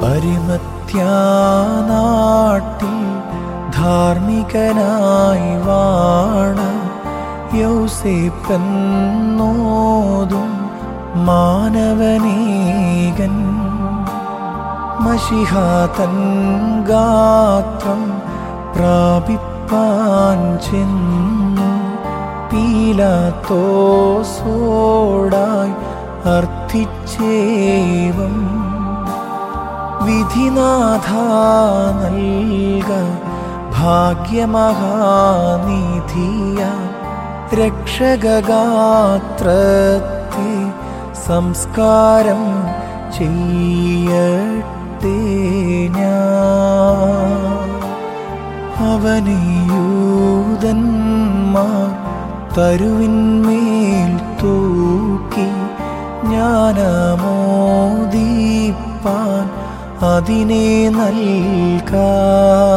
അരിമത്യാനാട്ടിൽ ധാർമ്മികനായി വാണ യൗസേപ്പെന്നോതും മാനവനേകൻ മഷിഹാതൻ ഗാത്രം പ്രാപിപ്പാൻ ചെന്നു പീലാത്തോസോടായി അർത്ഥിച്ചേവം വിധിനാഥ നൽക ഭാഗ്യമഹാനിധിയ രക്ഷകഗാത്രത്തെ സംസ്കാരം ചെയ്യട്ടെ ഞാൻ അവനെയൂതന്മാർ തരുവിന്മേൽ തൂക്കി ജ്ഞാനമോദീപ്പാൻ അതിനെ നൽകാ